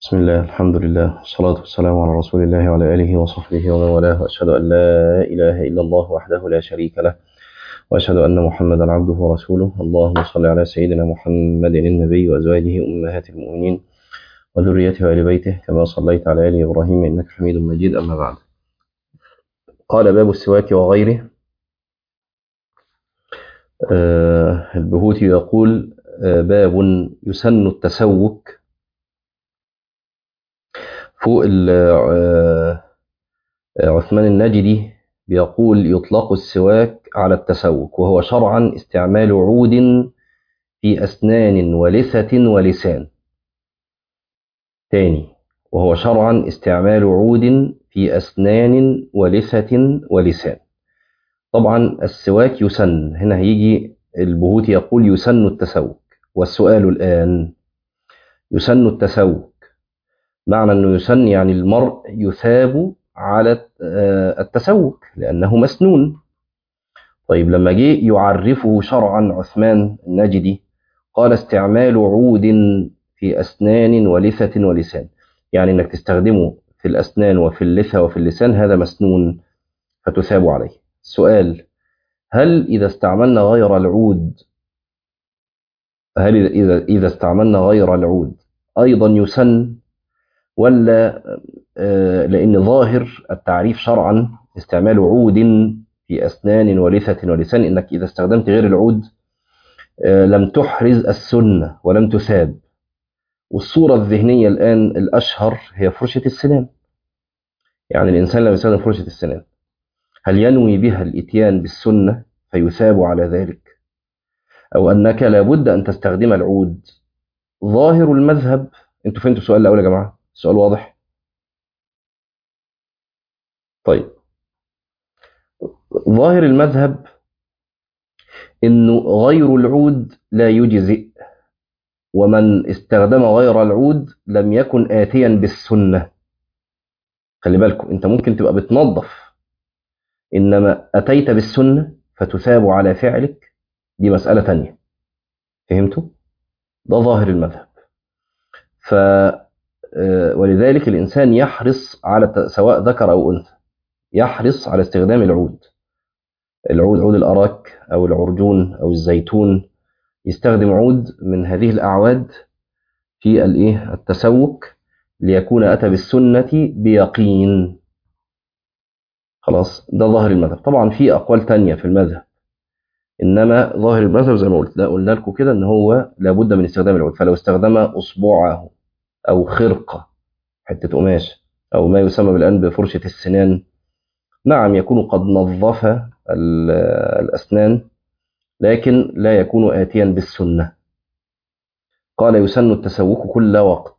بسم الله الحمد لله والصلاة والسلام على رسول الله وعلى آله وصحبه ومن والاه وأشهد أن لا إله إلا الله وحده لا شريك له وأشهد أن محمدا عبده ورسوله اللهم صل على سيدنا محمد النبي وأزواجه أمهات المؤمنين وذريته وآل بيته كما صليت على آل إبراهيم إنك حميد مجيد أما بعد قال باب السواك وغيره آه البهوتي يقول آه باب يسن التسوك فوق عثمان النجدي بيقول يطلق السواك على التسوك وهو شرعا استعمال عود في أسنان ولثة ولسان تاني وهو شرعا استعمال عود في أسنان ولثة ولسان طبعا السواك يسن هنا هيجي البهوتي يقول يسن التسوك والسؤال الآن يسن التسوك معنى أنه يسن يعني المرء يثاب على التسوك لأنه مسنون طيب لما جه يعرفه شرعا عثمان النجدي قال استعمال عود في أسنان ولثة ولسان يعني أنك تستخدمه في الأسنان وفي اللثة وفي اللسان هذا مسنون فتثاب عليه السؤال هل إذا استعملنا غير العود هل إذا إذا استعملنا غير العود أيضا يسن ولا لأن ظاهر التعريف شرعا استعمال عود في أسنان ولثة ولسان إنك إذا استخدمت غير العود لم تحرز السنة ولم تثاب والصورة الذهنية الآن الأشهر هي فرشة السنان يعني الإنسان لما يستخدم فرشة السنان هل ينوي بها الإتيان بالسنة فيثاب على ذلك أو أنك لابد أن تستخدم العود ظاهر المذهب انتوا فهمتوا السؤال الأول يا جماعة السؤال واضح طيب ظاهر المذهب انه غير العود لا يجزئ ومن استخدم غير العود لم يكن آتيا بالسنة خلي بالكم انت ممكن تبقى بتنظف انما أتيت بالسنة فتثاب على فعلك دي مسألة تانية فهمتوا ده ظاهر المذهب ف ولذلك الإنسان يحرص على سواء ذكر أو أنثى يحرص على استخدام العود العود عود الأراك أو العرجون أو الزيتون يستخدم عود من هذه الأعواد في الإيه التسوك ليكون أتى بالسنة بيقين خلاص ده ظاهر المذهب طبعا في أقوال تانية في المذهب إنما ظاهر المذهب زي ما قلت ده قلنا لكم كده إن هو لابد من استخدام العود فلو استخدم أصبعه أو خرقة حتة قماش أو ما يسمى بالآن بفرشة السنان نعم يكون قد نظف الأسنان لكن لا يكون آتيا بالسنة قال يسن التسوك كل وقت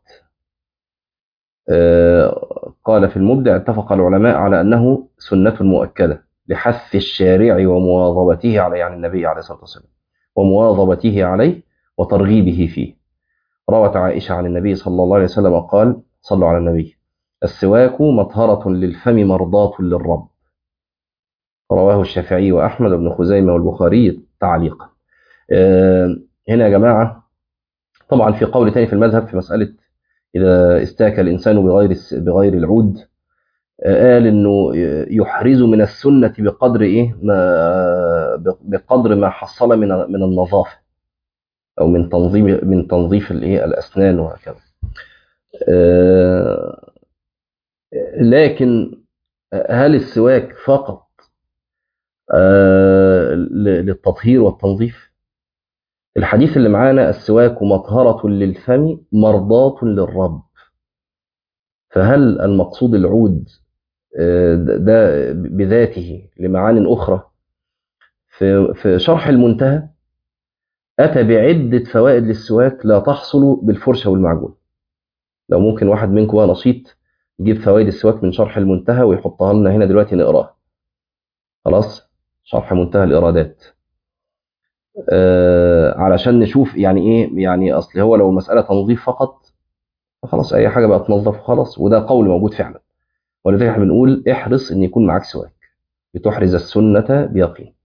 قال في المبدع اتفق العلماء على أنه سنة مؤكدة لحث الشارع ومواظبته عليه يعني النبي عليه الصلاة والسلام ومواظبته عليه وترغيبه فيه روت عائشة عن النبي صلى الله عليه وسلم قال صلوا على النبي السواك مطهرة للفم مرضاة للرب رواه الشافعي وأحمد بن خزيمة والبخاري تعليقا أه هنا يا جماعة طبعا في قول تاني في المذهب في مسألة إذا استاك الإنسان بغير بغير العود أه قال إنه يحرز من السنة بقدر إيه ما بقدر ما حصل من من النظافة او من تنظيم من تنظيف الايه الاسنان وهكذا آه لكن هل السواك فقط آه للتطهير والتنظيف الحديث اللي معانا السواك مطهرة للفم مرضاة للرب فهل المقصود العود آه ده بذاته لمعان أخرى في في شرح المنتهى أتى بعدة فوائد للسواك لا تحصل بالفرشة والمعجون لو ممكن واحد منكم بقى نشيط يجيب فوائد السواك من شرح المنتهى ويحطها لنا هنا دلوقتي نقراها خلاص شرح منتهى الإرادات آه علشان نشوف يعني إيه يعني أصل هو لو المسألة تنظيف فقط خلاص أي حاجة بقى تنظف وخلاص وده قول موجود فعلا ولذلك احنا بنقول احرص إن يكون معاك سواك لتحرز السنة بيقين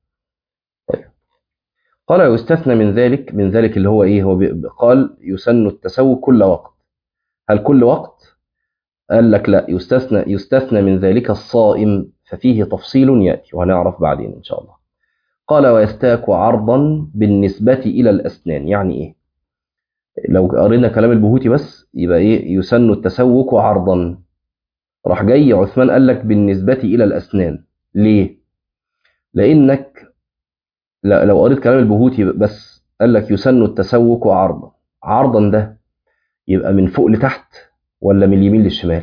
قال يستثنى من ذلك من ذلك اللي هو ايه هو قال يسن التسوق كل وقت هل كل وقت قال لك لا يستثنى يستثنى من ذلك الصائم ففيه تفصيل ياتي وهنعرف بعدين ان شاء الله قال ويستاك عرضا بالنسبه الى الاسنان يعني ايه لو قرينا كلام البهوتي بس يبقى ايه يسن التسوك عرضا راح جاي عثمان قال لك بالنسبه الى الاسنان ليه لانك لا لو قريت كلام البهوتي بس قال لك يسن التسوك عرضا عرضا ده يبقى من فوق لتحت ولا من اليمين للشمال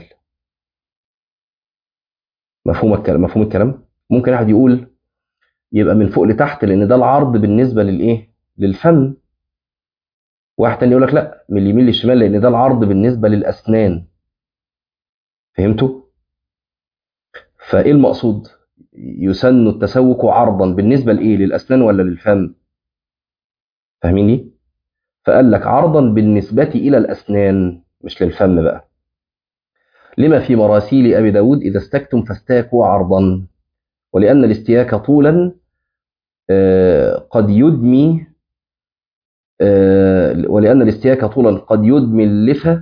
مفهوم الكلام مفهوم الكلام ممكن واحد يقول يبقى من فوق لتحت لان ده العرض بالنسبه للايه للفم واحد تاني يقول لك لا من اليمين للشمال لان ده العرض بالنسبه للاسنان فهمتوا فايه المقصود يسن التسوك عرضا بالنسبه لايه للاسنان ولا للفم فاهميني فقال لك عرضا بالنسبه الى الاسنان مش للفم بقى لما في مراسيل ابي داود اذا استكتم فاستاكوا عرضا ولان الاستياك طولا قد يدمي ولان الاستياك طولا قد يدمي اللثه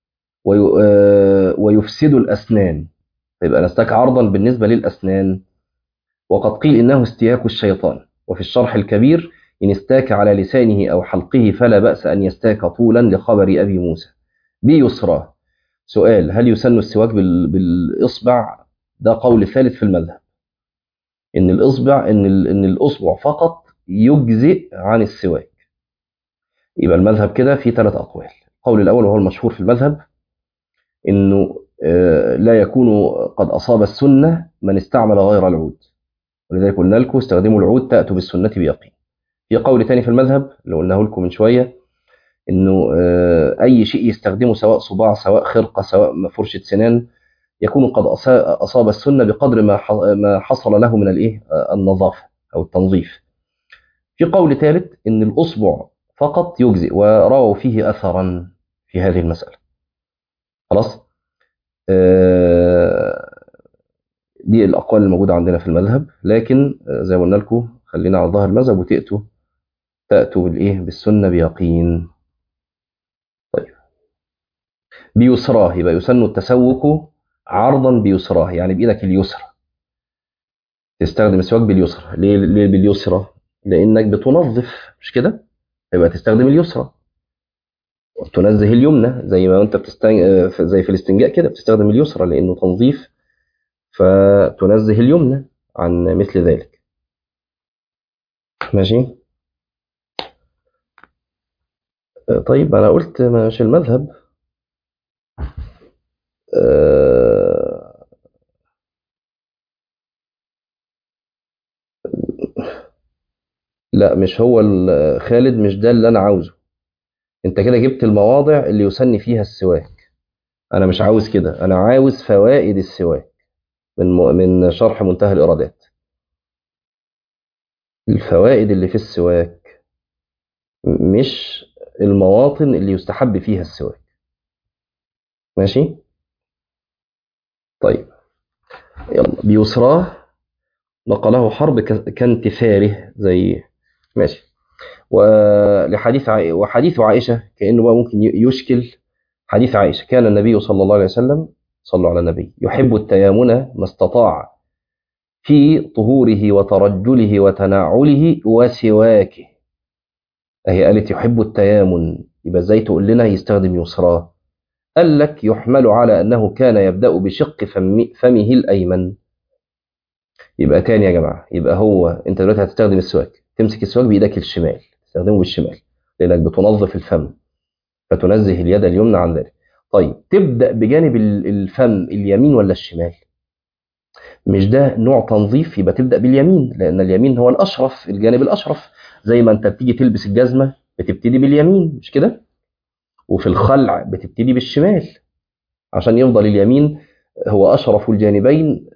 ويفسد الاسنان فيبقى نستاك عرضا بالنسبه للاسنان وقد قيل انه استياك الشيطان وفي الشرح الكبير ان استاك على لسانه او حلقه فلا باس ان يستاك طولا لخبر ابي موسى بيسرى سؤال هل يسن السواك بالاصبع ده قول ثالث في المذهب ان الاصبع ان ان الاصبع فقط يجزئ عن السواك يبقى المذهب كده في ثلاث اقوال القول الاول وهو المشهور في المذهب انه لا يكون قد اصاب السنه من استعمل غير العود ولذلك قلنا لكم استخدموا العود تاتوا بالسنه بيقين في قول ثاني في المذهب اللي قلناه لكم من شويه انه اي شيء يستخدمه سواء صباع سواء خرقه سواء فرشه سنان يكون قد اصاب السنه بقدر ما ما حصل له من الايه النظافه او التنظيف في قول ثالث ان الاصبع فقط يجزئ ورووا فيه اثرا في هذه المساله خلاص دي الاقوال الموجوده عندنا في المذهب لكن زي ما قلنا لكم خلينا على ظهر المذهب وتاتوا تاتوا بالايه بالسنه بيقين طيب بيسراه يبقى يسن التسوك عرضا بيسراه يعني بايدك اليسرى تستخدم السواك باليسرى ليه ليه باليسرى لانك بتنظف مش كده يبقى تستخدم اليسرى تنزه اليمنى زي ما انت بتستن... زي في الاستنجاء كده بتستخدم اليسرى لانه تنظيف فتنزه اليمنى عن مثل ذلك ماشي طيب انا قلت مش المذهب أه... لا مش هو خالد مش ده اللي انا عاوزه انت كده جبت المواضع اللي يسن فيها السواك انا مش عاوز كده انا عاوز فوائد السواك من من شرح منتهى الارادات الفوائد اللي في السواك مش المواطن اللي يستحب فيها السواك ماشي طيب يلا بيسراه نقله حرب كانتثاره زي ماشي ولحديث عائشة وحديث عائشة كأنه بقى ممكن يشكل حديث عائشة كان النبي صلى الله عليه وسلم صلوا على النبي يحب التيامن ما استطاع في طهوره وترجله وتناعله وسواكه هي قالت يحب التيامن يبقى ازاي تقول لنا يستخدم يسراه قال لك يحمل على أنه كان يبدأ بشق فم فمه الأيمن يبقى تاني يا جماعة يبقى هو أنت دلوقتي هتستخدم السواك تمسك السواك بإيدك الشمال تستخدمه بالشمال لأنك بتنظف الفم فتنزه اليد اليمنى عن ذلك طيب تبدأ بجانب الفم اليمين ولا الشمال مش ده نوع تنظيف يبقى تبدأ باليمين لأن اليمين هو الأشرف الجانب الأشرف زي ما أنت بتيجي تلبس الجزمة بتبتدي باليمين مش كده وفي الخلع بتبتدي بالشمال عشان يفضل اليمين هو أشرف الجانبين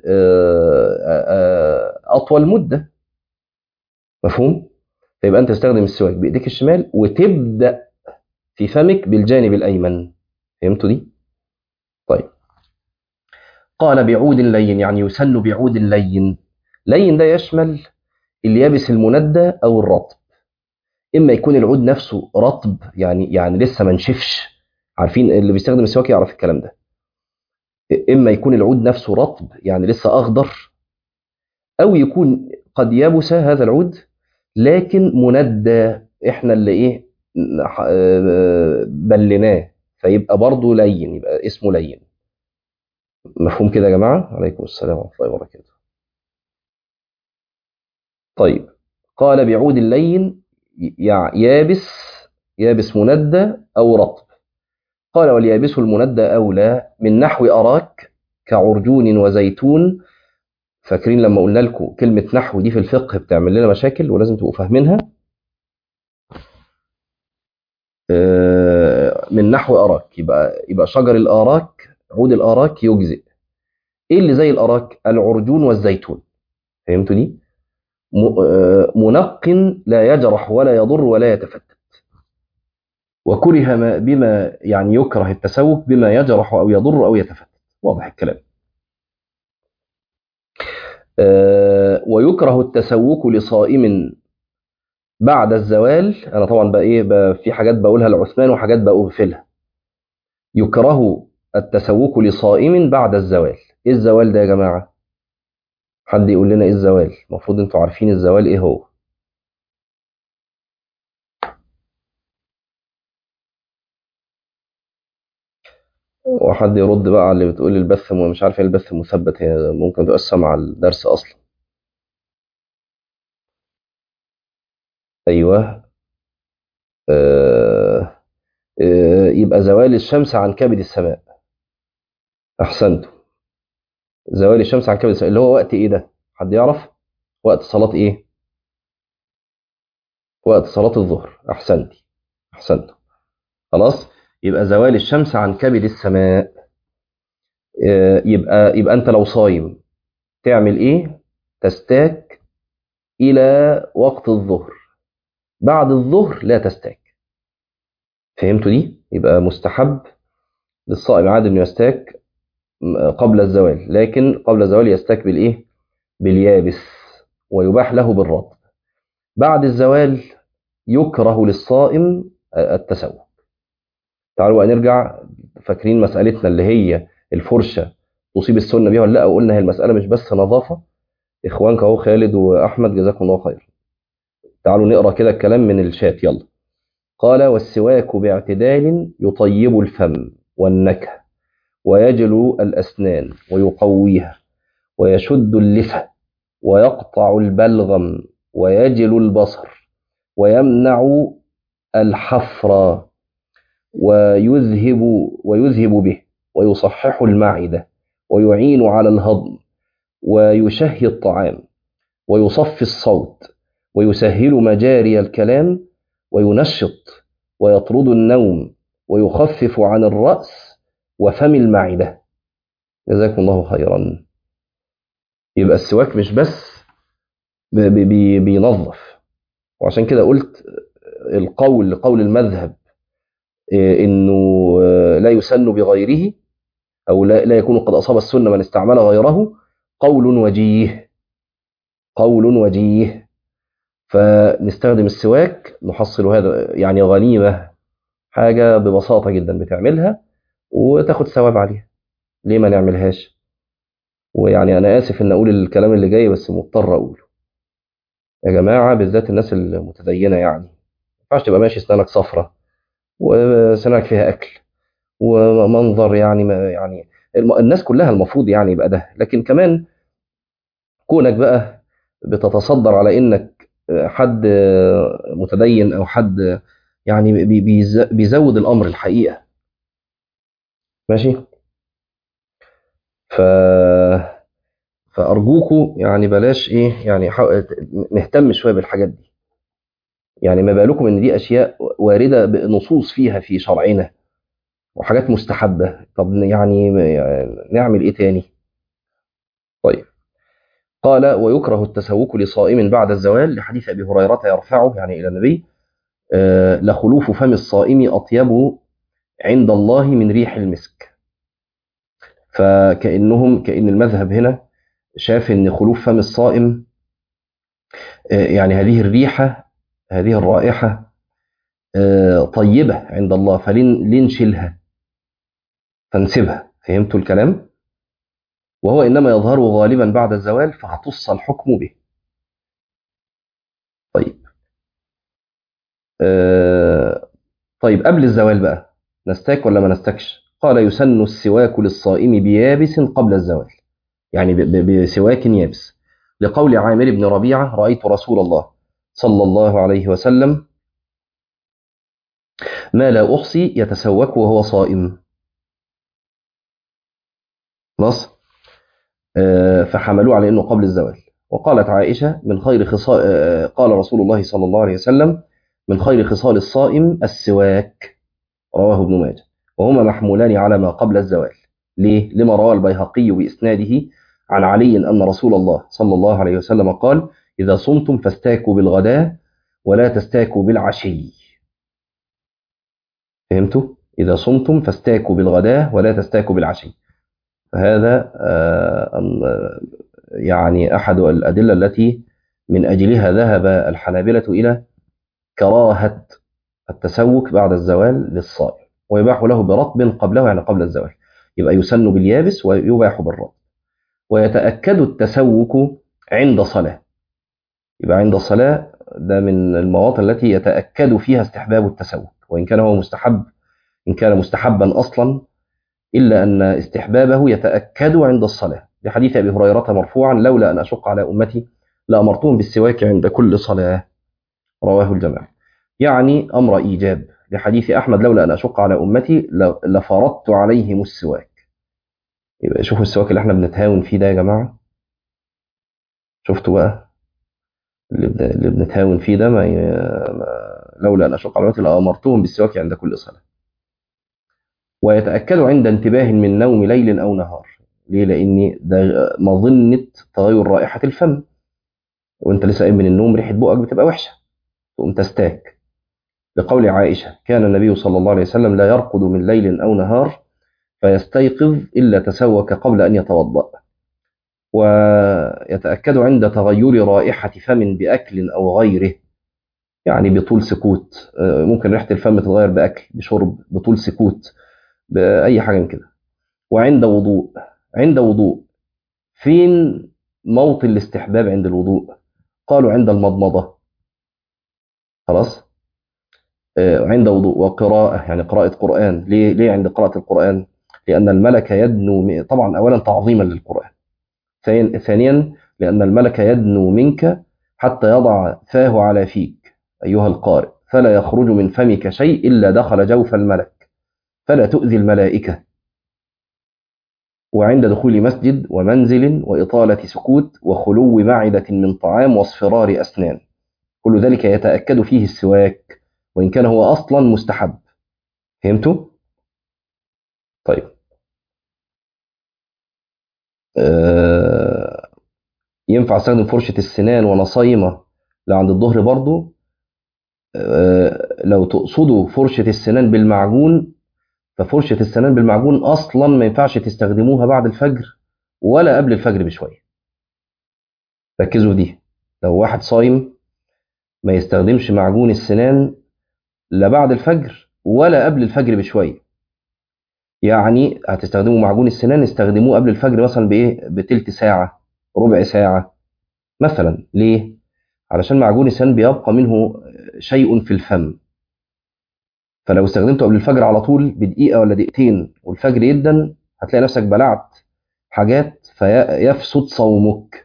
أطول مدة مفهوم؟ فيبقى أنت تستخدم السواك بإيديك الشمال وتبدأ في فمك بالجانب الأيمن فهمتوا دي؟ طيب قال بعود لين يعني يسن بعود لين لين ده يشمل اليابس المندى أو الرطب إما يكون العود نفسه رطب يعني يعني لسه ما نشفش عارفين اللي بيستخدم السواك يعرف الكلام ده اما يكون العود نفسه رطب يعني لسه اخضر او يكون قد يبس هذا العود لكن مندى احنا اللي ايه نح- آه، بلناه فيبقى برضه لين يبقى اسمه لين مفهوم كده يا جماعه عليكم السلام ورحمه الله وبركاته طيب قال بعود اللين يع- يابس يابس مندى او رطب قال واليابس المندى اولى من نحو اراك كعرجون وزيتون فاكرين لما قلنا لكم كلمه نحو دي في الفقه بتعمل لنا مشاكل ولازم تبقوا فاهمينها آه، من نحو اراك يبقى يبقى شجر الاراك عود الاراك يجزئ ايه اللي زي الاراك العرجون والزيتون فهمتوا دي م- آه، منق لا يجرح ولا يضر ولا يتفتت وكره ما بما يعني يكره التسوق بما يجرح او يضر او يتفتت واضح الكلام آه، ويكره التسوق لصائم بعد الزوال انا طبعا بقى ايه بقى في حاجات بقولها لعثمان وحاجات بأغفلها يكره التسوق لصائم بعد الزوال ايه الزوال ده يا جماعه حد يقول لنا ايه الزوال المفروض انتوا عارفين الزوال ايه هو وحد يرد بقى على اللي بتقول البث م- مش عارف ايه البث مثبت هي ممكن تبقى سامعه الدرس اصلا ايوه آه آه يبقى زوال الشمس عن كبد السماء احسنتم زوال الشمس عن كبد السماء اللي هو وقت ايه ده حد يعرف وقت صلاه ايه وقت صلاه الظهر احسنتي احسنتم خلاص يبقى زوال الشمس عن كبد السماء آه، يبقى يبقى انت لو صايم تعمل ايه تستاك الى وقت الظهر بعد الظهر لا تستاك فهمتوا دي يبقى مستحب للصائم عادي انه يستاك م- قبل الزوال لكن قبل الزوال يستاك بالايه باليابس ويباح له بالرطب بعد الزوال يكره للصائم التسوق تعالوا بقى نرجع فاكرين مسألتنا اللي هي الفرشة تصيب السنة بيها ولا لا وقلنا هي المسألة مش بس نظافة إخوانك أهو خالد وأحمد جزاكم الله خير تعالوا نقرأ كده الكلام من الشات يلا قال والسواك باعتدال يطيب الفم والنكهة ويجلو الأسنان ويقويها ويشد اللثة ويقطع البلغم ويجل البصر ويمنع الحفر ويذهب ويذهب به ويصحح المعدة ويعين على الهضم ويشهي الطعام ويصفي الصوت ويسهل مجاري الكلام وينشط ويطرد النوم ويخفف عن الرأس وفم المعدة جزاكم الله خيرا يبقى السواك مش بس ب- ب- بي- بينظف وعشان كده قلت القول لقول المذهب إيه، انه آه، لا يسن بغيره او لا, لا يكون قد اصاب السنه من استعمل غيره قول وجيه قول وجيه فنستخدم السواك نحصل هذا يعني غنيمه حاجه ببساطه جدا بتعملها وتاخد ثواب عليها ليه ما نعملهاش ويعني انا اسف ان اقول الكلام اللي جاي بس مضطر اقوله يا جماعه بالذات الناس المتدينه يعني ما ينفعش تبقى ماشي اسنانك صفرة وسنانك فيها اكل ومنظر يعني ما يعني الم- الناس كلها المفروض يعني يبقى ده لكن كمان كونك بقى بتتصدر على انك حد متدين او حد يعني بي- بيز- بيزود الامر الحقيقه ماشي ف فارجوكوا يعني بلاش ايه يعني حاول نهتم شويه بالحاجات دي يعني ما بالكم ان دي اشياء وارده بنصوص فيها في شرعنا وحاجات مستحبه طب يعني نعمل ايه تاني طيب قال ويكره التسوق لصائم بعد الزوال لحديث ابي هريره يرفعه يعني الى النبي آه، لخلوف فم الصائم اطيب عند الله من ريح المسك فكانهم كان المذهب هنا شاف ان خلوف فم الصائم آه، يعني هذه الريحه هذه الرائحه آه، طيبه عند الله فلنشلها فانسبها فهمتوا الكلام وهو إنما يظهر غالبا بعد الزوال فاختص الحكم به طيب آه طيب قبل الزوال بقى نستاك ولا ما نستكش قال يسن السواك للصائم بيابس قبل الزوال يعني ب- ب- بسواك يابس لقول عامر بن ربيعة رأيت رسول الله صلى الله عليه وسلم ما لا أحصي يتسوك وهو صائم خلاص آه، فحملوه على أنه قبل الزوال وقالت عائشة من خير خصال آه، قال رسول الله صلى الله عليه وسلم من خير خصال الصائم السواك رواه ابن ماجه وهما محمولان على ما قبل الزوال ليه؟ لما روى البيهقي بإسناده عن علي أن رسول الله صلى الله عليه وسلم قال إذا صمتم فاستاكوا بالغداء ولا تستاكوا بالعشي فهمتوا؟ إذا صمتم فاستاكوا بالغداء ولا تستاكوا بالعشي فهذا آه، آه، يعني أحد الأدلة التي من أجلها ذهب الحنابلة إلى كراهة التسوك بعد الزوال للصائم ويباح له برطب قبله يعني قبل الزوال يبقى يسن باليابس ويباح بالرطب ويتأكد التسوك عند صلاة يبقى عند صلاة ده من المواطن التي يتأكد فيها استحباب التسوك وإن كان هو مستحب إن كان مستحبا أصلا إلا أن استحبابه يتأكد عند الصلاة لحديث أبي هريرة مرفوعا لولا أن أشق على أمتي لأمرتهم بالسواك عند كل صلاة رواه الجماعة يعني أمر إيجاب لحديث أحمد لولا أن أشق على أمتي ل- لفرضت عليهم السواك يبقى شوفوا السواك اللي احنا بنتهاون فيه ده يا جماعة شفتوا بقى اللي بن- اللي بنتهاون فيه ده ما ي... ما- لولا أن أشق على أمتي لأمرتهم بالسواك عند كل صلاة ويتأكد عند انتباه من نوم ليل أو نهار ليه؟ لأن ده مظنة تغير رائحة الفم وانت لسه قايم من النوم ريحة بقك بتبقى وحشة تقوم تستاك لقول عائشة كان النبي صلى الله عليه وسلم لا يرقد من ليل أو نهار فيستيقظ إلا تسوك قبل أن يتوضأ ويتأكد عند تغير رائحة فم بأكل أو غيره يعني بطول سكوت آه، ممكن ريحة الفم تتغير بأكل بشرب بطول سكوت بأي حاجة من كده وعند وضوء عند وضوء فين موطن الاستحباب عند الوضوء قالوا عند المضمضة خلاص آه، عند وضوء وقراءة يعني قراءة قرآن ليه ليه عند قراءة القرآن لأن الملك يدنو م- طبعا أولا تعظيما للقرآن ثانيا ثانيا لأن الملك يدنو منك حتى يضع فاه على فيك أيها القارئ فلا يخرج من فمك شيء إلا دخل جوف الملك فلا تؤذي الملائكة وعند دخول مسجد ومنزل وإطالة سكوت وخلو معدة من طعام واصفرار أسنان كل ذلك يتأكد فيه السواك وإن كان هو أصلا مستحب فهمتوا؟ طيب آه ينفع استخدم فرشة السنان وانا صايمة لعند الظهر برضو آه لو تقصدوا فرشة السنان بالمعجون ففرشة السنان بالمعجون اصلا ما ينفعش تستخدموها بعد الفجر ولا قبل الفجر بشوية ركزوا دي لو واحد صايم ما يستخدمش معجون السنان لا بعد الفجر ولا قبل الفجر بشوية يعني هتستخدموا معجون السنان استخدموه قبل الفجر مثلا بايه بتلت ساعة ربع ساعة مثلا ليه علشان معجون السنان بيبقى منه شيء في الفم فلو استخدمته قبل الفجر على طول بدقيقة ولا دقيقتين والفجر يدن هتلاقي نفسك بلعت حاجات فيفسد صومك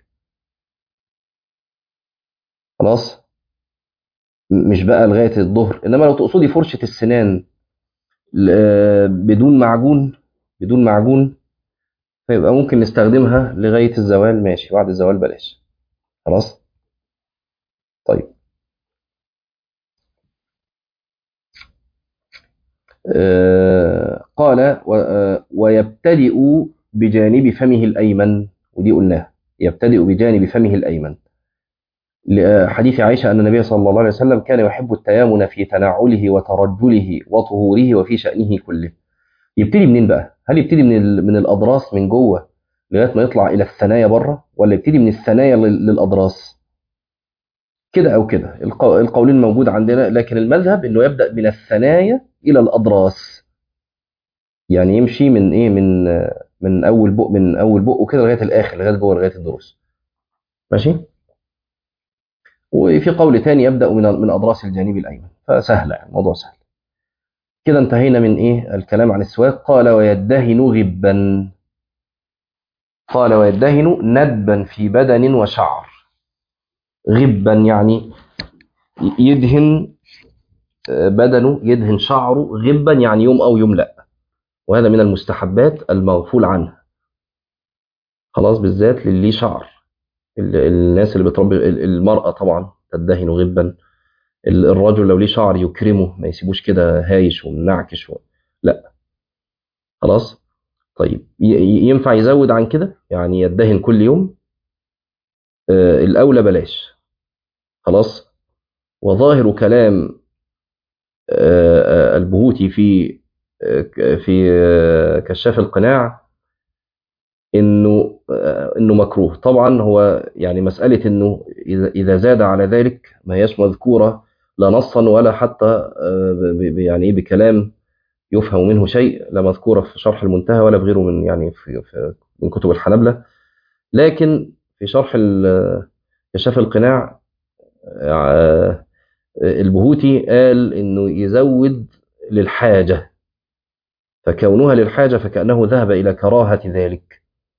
خلاص م- مش بقى لغاية الظهر إنما لو تقصدي فرشة السنان ل- بدون معجون بدون معجون فيبقى ممكن نستخدمها لغاية الزوال ماشي بعد الزوال بلاش خلاص طيب آه، قال و- آه، ويبتدئ بجانب فمه الأيمن ودي قلناها يبتدئ بجانب فمه الأيمن لحديث عائشة أن النبي صلى الله عليه وسلم كان يحب التيامن في تنعله وترجله وطهوره وفي شأنه كله يبتدي منين بقى؟ هل يبتدي من ال- من الأضراس من جوه لغاية ما يطلع إلى الثنايا بره ولا يبتدي من الثنايا لل- للأضراس؟ كده أو كده الق- القولين موجود عندنا لكن المذهب إنه يبدأ من الثنايا إلى الأضراس يعني يمشي من ايه من من اول بق من اول بقه كده لغايه الاخر لغايه جوه لغايه الضروس ماشي وفي قول تاني يبدا من من اضراس الجانب الايمن فسهله يعني الموضوع سهل كده انتهينا من ايه الكلام عن السواك قال ويدهن غبا قال ويدهن ندبا في بدن وشعر غبا يعني يدهن بدنه يدهن شعره غبا يعني يوم او يوم لا وهذا من المستحبات المغفول عنها خلاص بالذات للي شعر ال- الناس اللي بتربي ال- المرأة طبعا تدهن غبا ال- الرجل لو ليه شعر يكرمه ما يسيبوش كده هايش ومنعكش و... لا خلاص طيب ي- ي- ينفع يزود عن كده يعني يدهن كل يوم آه الأولى بلاش خلاص وظاهر كلام آه آه البهوتي في آه ك- في آه كشاف القناع انه آه انه مكروه طبعا هو يعني مسألة انه إذا إذا زاد على ذلك ما هياش مذكورة لا نصا ولا حتى آه ب- ب- يعني إيه بكلام يفهم منه شيء لا مذكورة في شرح المنتهى ولا في غيره من يعني في, في من كتب الحنبلة لكن في شرح ال- كشاف القناع آه، البهوتي قال انه يزود للحاجة فكونها للحاجة فكأنه ذهب إلى كراهة ذلك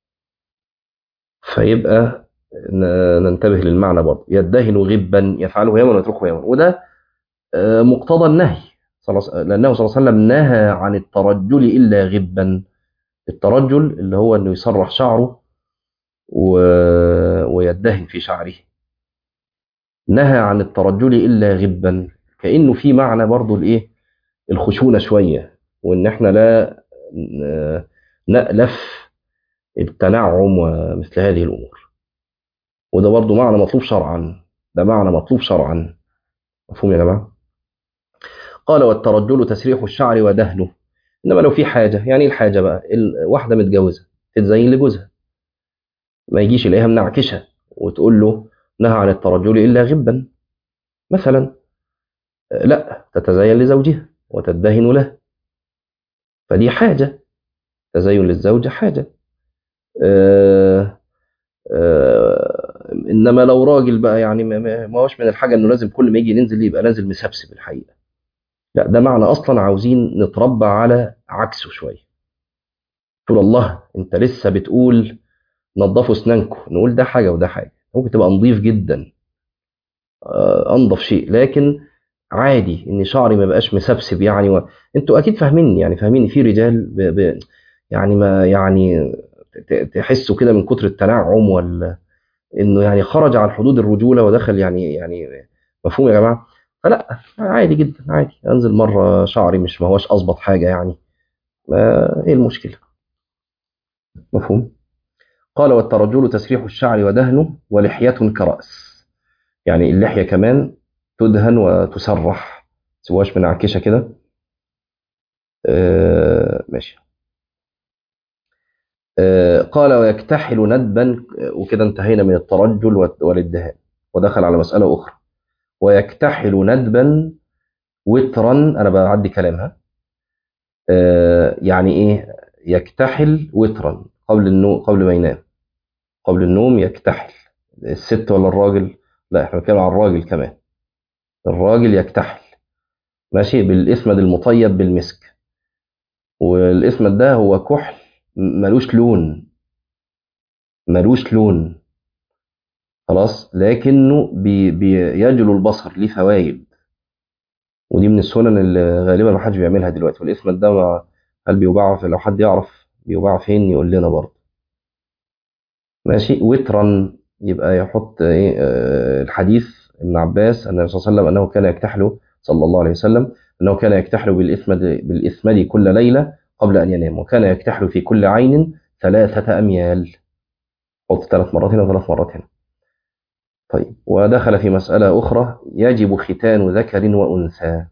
فيبقى ن- ننتبه للمعنى برضه يدهن غبا يفعله يوما ويتركه يوما وده آه، مقتضى النهي صلى الله- لأنه صلى الله عليه وسلم نهى عن الترجل إلا غبا الترجل اللي هو انه يسرح شعره و... ويدهن في شعره نهى عن الترجل الا غبا كانه في معنى برضو الايه الخشونه شويه وان احنا لا ن- نالف التنعم ومثل هذه الامور وده برضو معنى مطلوب شرعا ده معنى مطلوب شرعا مفهوم يا جماعه قال والترجل تسريح الشعر ودهنه انما لو في حاجه يعني إيه الحاجه بقى ال- واحده متجوزه تتزين لجوزها ما يجيش يلاقيها منعكشه وتقول له نهى عن الترجل الا غبا مثلا آه، لا تتزين لزوجها وتدهن له فدي حاجه تزين للزوجه حاجه آه، آه، انما لو راجل بقى يعني ما- ما ما هوش من الحاجه انه لازم كل ما يجي ننزل يبقى نازل مسبسب الحقيقه لا ده معنى اصلا عاوزين نتربى على عكسه شويه تقول الله انت لسه بتقول نظفوا اسنانكم نقول ده حاجه وده حاجه ممكن تبقى نظيف جدا آه، انظف شيء لكن عادي ان شعري ما بقاش مسبسب يعني و... انتوا اكيد فاهميني يعني فاهمين في رجال ب... ب... يعني ما يعني ت- تحسوا كده من كتر التنعم ولا انه يعني خرج عن حدود الرجوله ودخل يعني يعني مفهوم يا جماعه فلا عادي جدا عادي انزل مره شعري مش ما هوش اظبط حاجه يعني ما ايه المشكله مفهوم قال والترجل تسريح الشعر ودهنه ولحية كرأس يعني اللحية كمان تدهن وتسرح سواش منعكشة كده آه ماشي آه قال ويكتحل ندبا وكده انتهينا من الترجل والت- والادهان ودخل على مسألة أخرى ويكتحل ندبا وترا أنا بعدي كلامها آه يعني إيه يكتحل وترا قبل النوم قبل ما ينام قبل النوم يكتحل الست ولا الراجل لا احنا بنتكلم عن الراجل كمان الراجل يكتحل ماشي بالاسمد المطيب بالمسك والاسمد ده هو كحل ملوش لون ملوش لون خلاص لكنه بي بيجلو البصر ليه فوائد ودي من السنن اللي غالبا ما حدش بيعملها دلوقتي والاسمد ده ما هل بيباع في- لو حد يعرف بيباع فين يقول لنا برضه ماشي وترا يبقى يحط ايه آه، الحديث ابن عباس ان النبي صلى الله عليه وسلم انه كان يكتحل صلى الله عليه وسلم انه كان يكتحل بالاثمد بالاثمد كل ليله قبل ان ينام وكان يكتحل في كل عين ثلاثه اميال حط ثلاث مرات هنا وثلاث مرات هنا طيب ودخل في مسألة أخرى يجب ختان ذكر وأنثى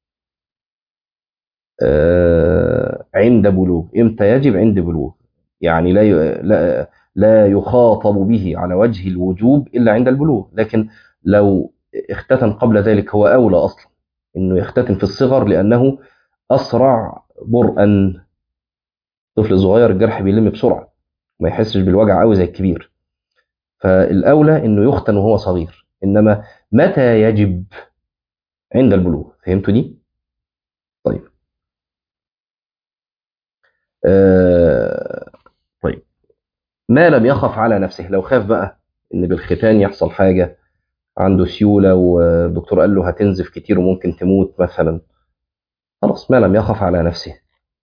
آه، عند بلوغ إمتى يجب عند بلوغ يعني لا ي- لا لا يخاطب به على وجه الوجوب إلا عند البلوغ لكن لو اختتن قبل ذلك هو أولى أصلا إنه يختتن في الصغر لأنه أسرع برءا الطفل الصغير الجرح بيلم بسرعه ما يحسش بالوجع قوي زي الكبير فالاولى انه يختن وهو صغير انما متى يجب عند البلوغ فهمتوا دي طيب آه طيب ما لم يخف على نفسه لو خاف بقى ان بالختان يحصل حاجه عنده سيوله والدكتور قال له هتنزف كتير وممكن تموت مثلا خلاص ما لم يخف على نفسه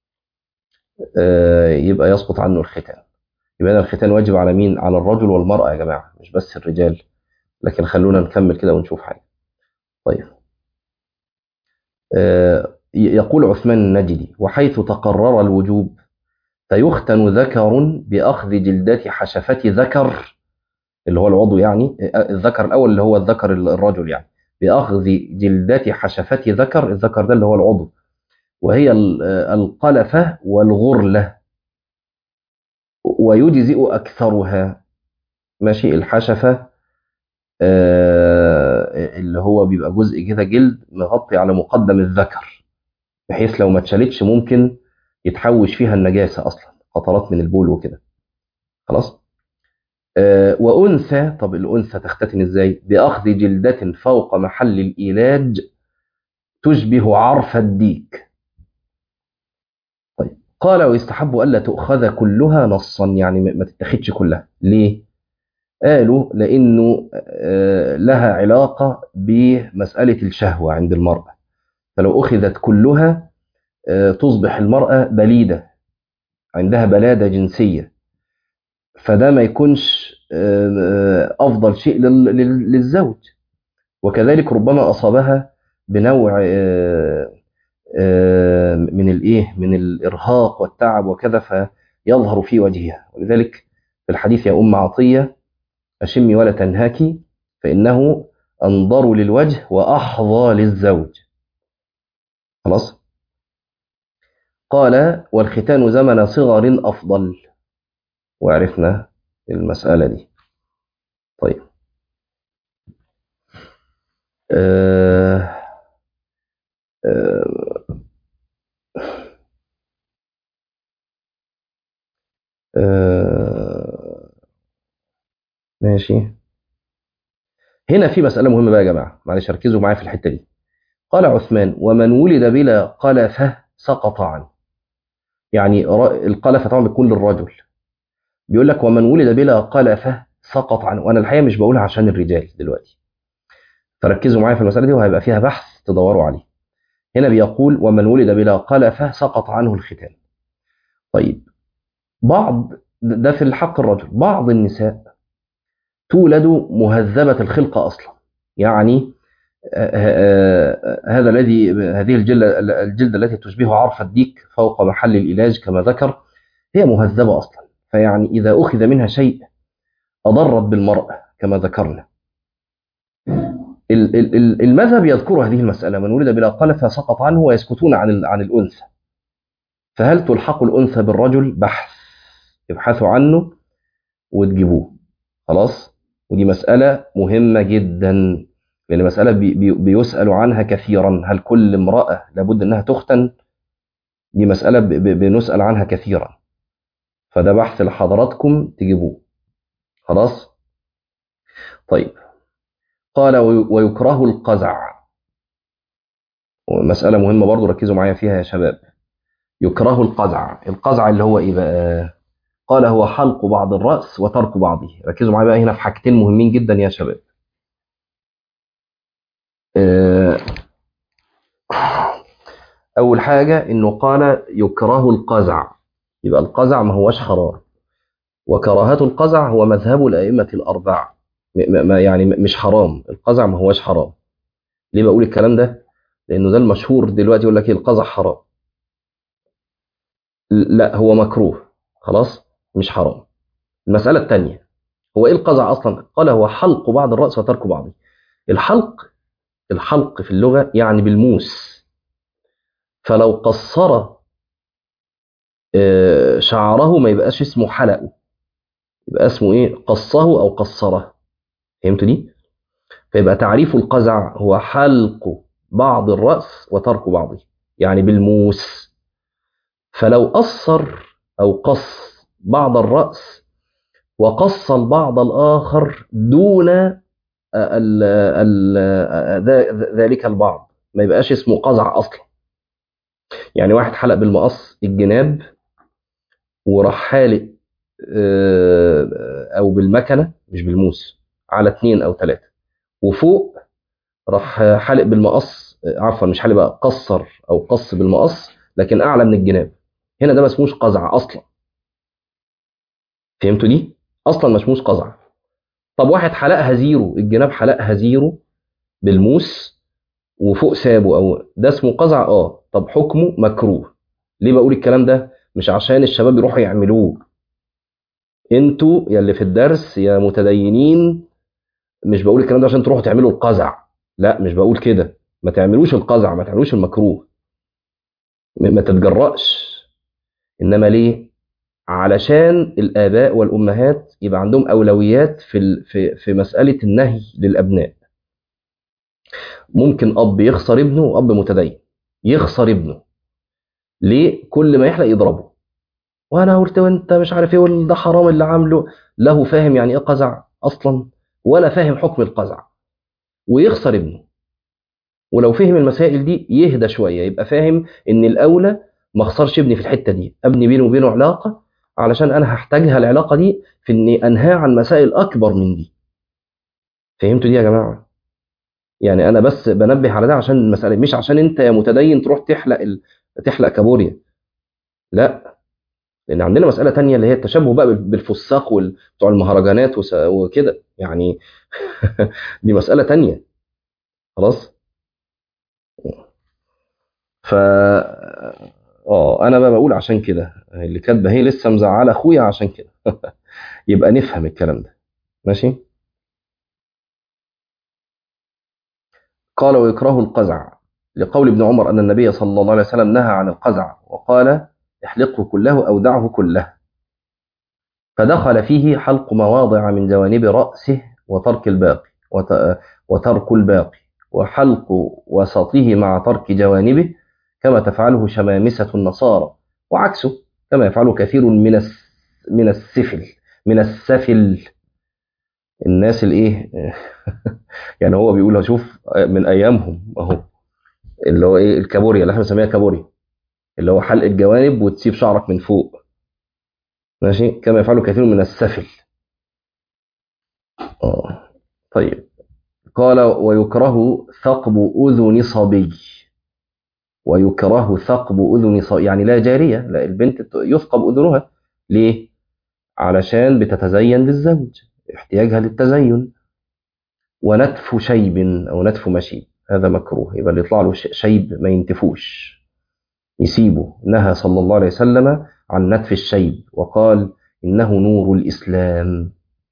آه يبقى يسقط عنه الختان يبقى هنا الختان واجب على مين على الرجل والمراه يا جماعه مش بس الرجال لكن خلونا نكمل كده ونشوف حاجه طيب آه يقول عثمان النجدي وحيث تقرر الوجوب فيختن ذكر بأخذ جلدة حشفة ذكر اللي هو العضو يعني الذكر الأول اللي هو الذكر الرجل يعني بأخذ جلدة حشفة ذكر الذكر ده اللي هو العضو وهي القلفة والغرلة ويجزئ أكثرها ماشي الحشفة اللي هو بيبقى جزء كده جلد مغطي على مقدم الذكر بحيث لو ما اتشالتش ممكن يتحوش فيها النجاسة أصلا قطرات من البول وكده خلاص آه وأنثى طب الأنثى تختتن إزاي بأخذ جلدة فوق محل الإيلاج تشبه عرف الديك طيب قال ويستحب ألا تؤخذ كلها نصا يعني ما تتخذش كلها ليه قالوا لأنه آه لها علاقة بمسألة الشهوة عند المرأة فلو أخذت كلها تصبح المرأة بليدة عندها بلادة جنسية فده ما يكونش أفضل شيء للزوج وكذلك ربما أصابها بنوع من الإيه من الإرهاق والتعب وكذا فيظهر في وجهها ولذلك في الحديث يا أم عطية أشمي ولا تنهاكي فإنه أنظر للوجه وأحظى للزوج خلاص قال والختان زمن صغر أفضل وعرفنا المسألة دي طيب آه آه آه ماشي هنا في مسألة مهمة بقى يا جماعة معلش ركزوا معايا في الحتة دي قال عثمان ومن ولد بلا قلفة سقط عنه يعني القلفة طبعا بتكون للرجل بيقول لك ومن ولد بلا قلفة سقط عنه وانا الحقيقة مش بقولها عشان الرجال دلوقتي فركزوا معايا في المسألة دي وهيبقى فيها بحث تدوروا عليه هنا بيقول ومن ولد بلا قلفة سقط عنه الختان طيب بعض ده في الحق الرجل بعض النساء تولد مهذبة الخلقة أصلا يعني هذا الذي هذه الجلدة الجلدة التي تشبه عرف الديك فوق محل العلاج كما ذكر هي مهذبة أصلا فيعني إذا أخذ منها شيء أضرت بالمرأة كما ذكرنا المذهب يذكر هذه المسألة من ولد بلا قلفة سقط عنه ويسكتون عن عن الأنثى فهل تلحق الأنثى بالرجل بحث ابحثوا عنه وتجيبوه خلاص ودي مسألة مهمة جدا لأن مسألة بي بي بيسأل عنها كثيرا هل كل امرأة لابد أنها تختن دي مسألة بنسأل عنها كثيرا فده بحث لحضراتكم تجيبوه خلاص طيب قال ويكره القزع مسألة مهمة برضو ركزوا معايا فيها يا شباب يكره القزع القزع اللي هو ايه بقى قال هو حلق بعض الرأس وترك بعضه ركزوا معايا بقى هنا في حاجتين مهمين جدا يا شباب أول حاجة إنه قال يكره القزع يبقى القزع ما هوش حرام وكراهة القزع هو مذهب الأئمة الأربعة ما يعني مش حرام القزع ما هوش حرام ليه بقول الكلام ده لأنه ده المشهور دلوقتي يقول لك القزع حرام لا هو مكروه خلاص مش حرام المسألة الثانية هو إيه القزع أصلا قال هو حلق بعض الرأس وترك بعضه الحلق الحلق في اللغة يعني بالموس فلو قصر شعره ما يبقاش اسمه حلقه يبقى اسمه ايه قصه او قصره فهمتوا دي فيبقى تعريف القزع هو حلق بعض الرأس وترك بعضه يعني بالموس فلو قصر أو قص بعض الرأس وقص البعض الآخر دون ال ال ذلك البعض ما يبقاش اسمه قزع أصلا يعني واحد حلق بالمقص الجناب وراح حالق أو بالمكنة مش بالموس على اتنين أو تلاتة وفوق راح حالق بالمقص عفوا مش حالق بقى قصر أو قص بالمقص لكن أعلى من الجناب هنا ده ما اسموش قزع أصلا فهمتوا دي؟ اصلا ما اسموش قزع طب واحد حلقها زيرو الجناب حلقها زيرو بالموس وفوق سابه او ده اسمه قزع اه طب حكمه مكروه ليه بقول الكلام ده مش عشان الشباب يروحوا يعملوه انتوا يا اللي في الدرس يا متدينين مش بقول الكلام ده عشان تروحوا تعملوا القزع لا مش بقول كده ما تعملوش القزع ما تعملوش المكروه ما تتجرأش انما ليه علشان الآباء والأمهات يبقى عندهم أولويات في في في مسألة النهي للأبناء. ممكن أب يخسر ابنه وأب متدين يخسر ابنه. ليه؟ كل ما يحلق يضربه. وأنا قلت وأنت مش عارف إيه ده حرام اللي عامله، له فاهم يعني إيه قزع أصلا ولا فاهم حكم القزع. ويخسر ابنه. ولو فهم المسائل دي يهدى شوية يبقى فاهم إن الأولى ما اخسرش ابني في الحتة دي، أبني بينه وبينه علاقة علشان انا هحتاجها العلاقه دي في اني انهى عن مسائل اكبر من دي فهمتوا دي يا جماعه يعني انا بس بنبه على ده عشان المساله مش عشان انت يا متدين تروح تحلق ال... تحلق كابوريا لا لان عندنا مساله تانية اللي هي التشبه بقى بالفساق وال... بتوع المهرجانات وس... وكده يعني دي مساله تانية خلاص ف اه انا بقى بقول عشان كده اللي كاتبه هي لسه مزعله اخويا عشان كده يبقى نفهم الكلام ده ماشي قال ويكره القزع لقول ابن عمر ان النبي صلى الله عليه وسلم نهى عن القزع وقال احلقه كله او دعه كله فدخل فيه حلق مواضع من جوانب راسه وترك الباقي وترك الباقي وحلق وسطه مع ترك جوانبه كما تفعله شمامسة النصارى وعكسه كما يفعله كثير من الس... من السفل من السفل الناس الايه يعني هو بيقول شوف من ايامهم اهو اللي هو ايه الكابوريا اللي احنا بنسميها كابوريا اللي هو حلق الجوانب وتسيب شعرك من فوق ماشي كما يفعله كثير من السفل اه طيب قال ويكره ثقب اذن صبي ويكره ثقب أذن ص... يعني لا جارية لا البنت يثقب أذنها ليه؟ علشان بتتزين للزوج احتياجها للتزين ونتف شيب أو نتف مشيب هذا مكروه يبقى اللي يطلع له شيب ما ينتفوش يسيبه نهى صلى الله عليه وسلم عن نتف الشيب وقال إنه نور الإسلام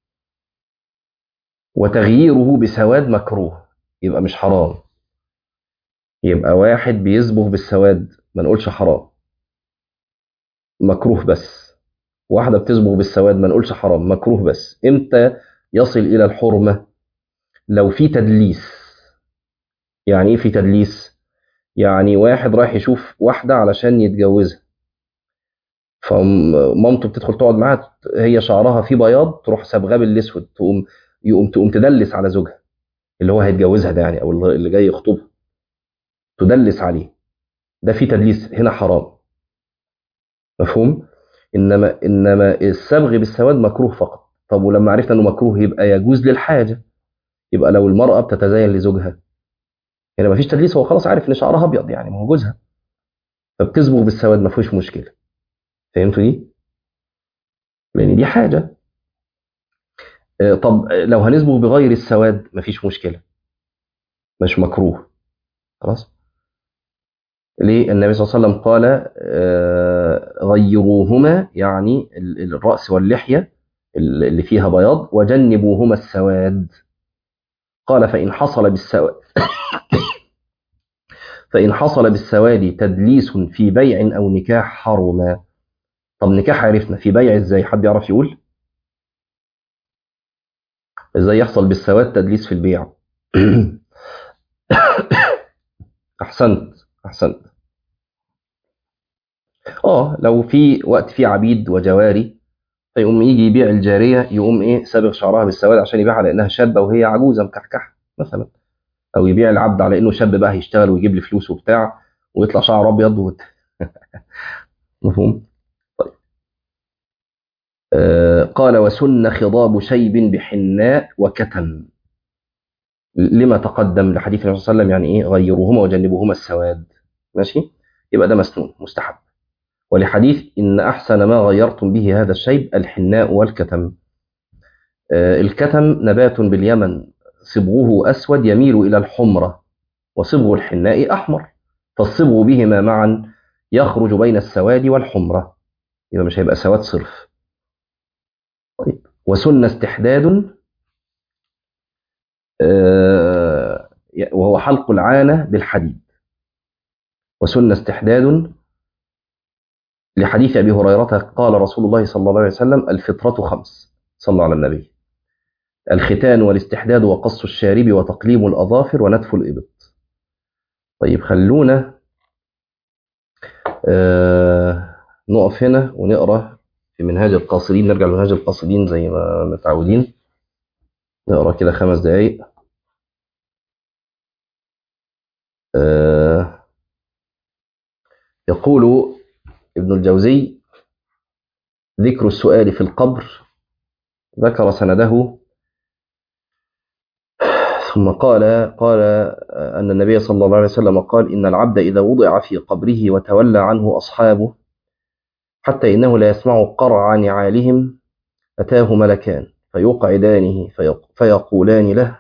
وتغييره بسواد مكروه يبقى مش حرام يبقى واحد بيصبغ بالسواد ما نقولش حرام مكروه بس واحدة بتصبغ بالسواد ما نقولش حرام مكروه بس امتى يصل إلى الحرمة لو في تدليس يعني ايه في تدليس يعني واحد رايح يشوف واحدة علشان يتجوزها فمامته بتدخل تقعد معاها هي شعرها فيه بياض تروح صبغاه بالاسود تقوم يقوم تقوم تدلس على زوجها اللي هو هيتجوزها ده يعني او اللي جاي يخطبها تدلس عليه ده في تدليس هنا حرام مفهوم انما انما الصبغ بالسواد مكروه فقط طب ولما عرفنا انه مكروه يبقى يجوز للحاجه يبقى لو المراه بتتزين لزوجها يعني ما فيش تدليس هو خلاص عارف ان شعرها ابيض يعني ما هو جوزها فبتصبغ بالسواد ما فيش مشكله فهمتوا دي لان دي حاجه طب لو هنصبغ بغير السواد ما فيش مشكله مش مكروه خلاص ليه النبي صلى الله عليه وسلم قال غيروهما يعني الرأس واللحية اللي فيها بياض وجنبوهما السواد قال فإن حصل بالسواد فإن حصل بالسواد تدليس في بيع أو نكاح حرما طب نكاح عرفنا في بيع ازاي حد يعرف يقول ازاي يحصل بالسواد تدليس في البيع احسنت احسنت اه لو في وقت فيه عبيد وجواري فيقوم يجي يبيع الجاريه يقوم ايه سابغ شعرها بالسواد عشان يبيعها لانها شابه وهي عجوزه مكحكحه مثلا او يبيع العبد على انه شاب بقى هيشتغل ويجيب لي فلوس وبتاع ويطلع شعره ابيض وت... مفهوم طيب آه قال وسن خضاب شيب بحناء وكتم لما تقدم لحديث النبي صلى الله عليه وسلم يعني ايه غيروهما وجنبوهما السواد ماشي يبقى ده مسنون مستحب ولحديث ان احسن ما غيرتم به هذا الشيب الحناء والكتم آه الكتم نبات باليمن صبغه اسود يميل الى الحمره وصبغ الحناء احمر فالصبغ بهما معا يخرج بين السواد والحمره يبقى مش هيبقى سواد صرف طيب وسن استحداد آه وهو حلق العانة بالحديد وسن استحداد لحديث أبي هريرة قال رسول الله صلى الله عليه وسلم الفطرة خمس صلى على النبي الختان والاستحداد وقص الشارب وتقليم الأظافر ونتف الإبط طيب خلونا آه نقف هنا ونقرأ في منهاج القاصدين نرجع لمنهاج القاصدين زي ما متعودين نقرأ كده خمس دقايق آه يقول ابن الجوزي ذكر السؤال في القبر ذكر سنده ثم قال قال أن النبي صلى الله عليه وسلم قال إن العبد إذا وضع في قبره وتولى عنه أصحابه حتى إنه لا يسمع قرع نعالهم أتاه ملكان فيقعدانه فيقولان له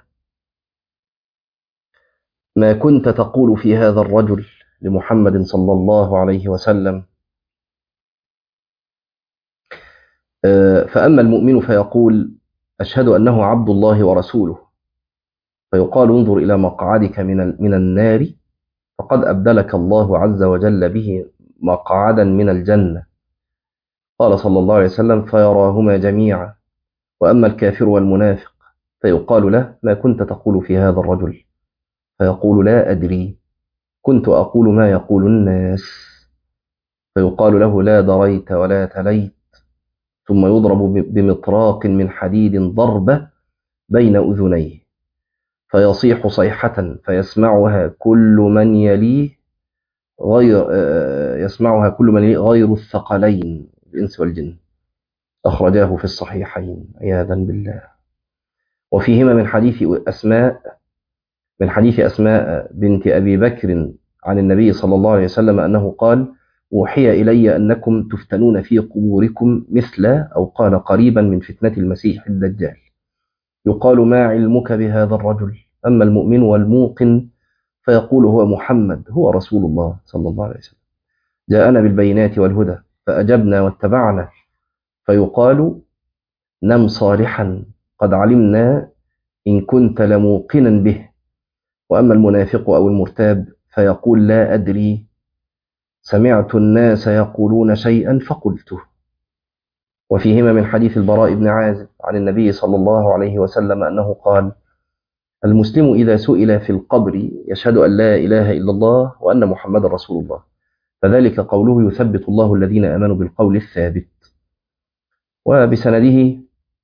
ما كنت تقول في هذا الرجل لمحمد صلى الله عليه وسلم فأما المؤمن فيقول أشهد أنه عبد الله ورسوله فيقال انظر إلى مقعدك من من النار فقد أبدلك الله عز وجل به مقعدا من الجنة قال صلى الله عليه وسلم فيراهما جميعا وأما الكافر والمنافق فيقال له ما كنت تقول في هذا الرجل فيقول لا أدري كنت أقول ما يقول الناس فيقال له لا دريت ولا تليت ثم يضرب بمطراق من حديد ضربة بين أذنيه فيصيح صيحة فيسمعها كل من يليه غير يسمعها كل من يليه غير الثقلين الإنس والجن أخرجاه في الصحيحين عياذا بالله وفيهما من حديث أسماء من حديث أسماء بنت أبي بكر عن النبي صلى الله عليه وسلم أنه قال أوحي إلي أنكم تفتنون في قبوركم مثل أو قال قريبا من فتنة المسيح الدجال يقال ما علمك بهذا الرجل أما المؤمن والموقن فيقول هو محمد هو رسول الله صلى الله عليه وسلم جاءنا بالبينات والهدى فأجبنا واتبعنا فيقال نم صالحا قد علمنا إن كنت لموقنا به وأما المنافق أو المرتاب فيقول لا أدري سمعت الناس يقولون شيئا فقلته وفيهما من حديث البراء بن عازب عن النبي صلى الله عليه وسلم أنه قال المسلم إذا سئل في القبر يشهد أن لا إله إلا الله وأن محمد رسول الله فذلك قوله يثبت الله الذين آمنوا بالقول الثابت وبسنده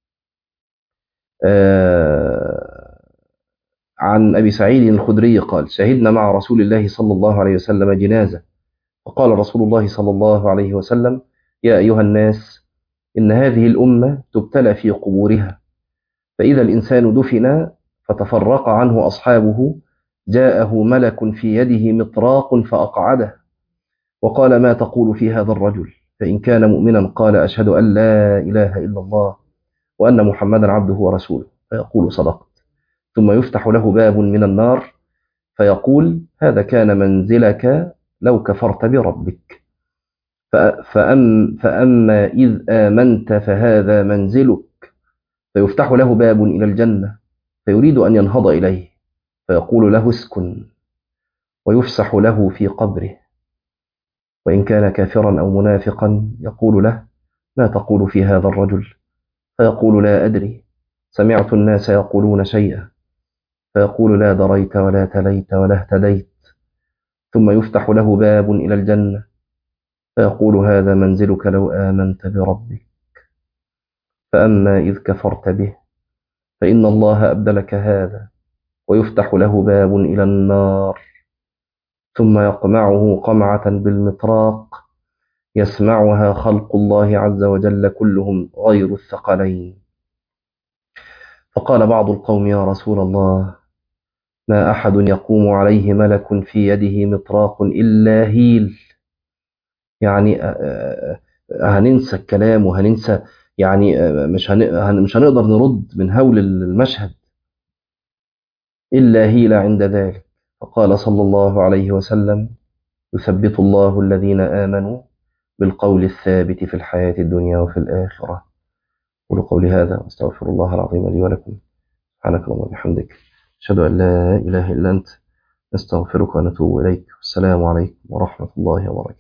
آه عن أبي سعيد الخدري قال شهدنا مع رسول الله صلى الله عليه وسلم جنازة وقال رسول الله صلى الله عليه وسلم يا أيها الناس إن هذه الأمة تبتلى في قبورها فإذا الإنسان دفن فتفرق عنه أصحابه جاءه ملك في يده مطراق فأقعده وقال ما تقول في هذا الرجل فإن كان مؤمنا قال أشهد أن لا إله إلا الله وأن محمدا عبده ورسوله فيقول صدقت ثم يفتح له باب من النار فيقول هذا كان منزلك لو كفرت بربك فأم فأما إذ آمنت فهذا منزلك فيفتح له باب إلى الجنة فيريد أن ينهض إليه فيقول له اسكن ويفسح له في قبره وإن كان كافرا أو منافقا يقول له ما تقول في هذا الرجل فيقول لا أدري سمعت الناس يقولون شيئا فيقول لا دريت ولا تليت ولا اهتديت ثم يفتح له باب إلى الجنة فيقول هذا منزلك لو آمنت بربك فأما إذ كفرت به فإن الله أبدلك هذا ويفتح له باب إلى النار ثم يقمعه قمعة بالمطراق يسمعها خلق الله عز وجل كلهم غير الثقلين فقال بعض القوم يا رسول الله ما أحد يقوم عليه ملك في يده مطراق إلا هيل يعني هننسى الكلام وهننسى يعني مش مش هنقدر نرد من هول المشهد إلا هيل عند ذلك فقال صلى الله عليه وسلم يثبت الله الذين آمنوا بالقول الثابت في الحياة الدنيا وفي الآخرة قولوا قولي هذا واستغفر الله العظيم لي ولكم سبحانك اللهم وبحمدك أشهد أن لا إله إلا أنت نستغفرك ونتوب إليك والسلام عليكم ورحمة الله وبركاته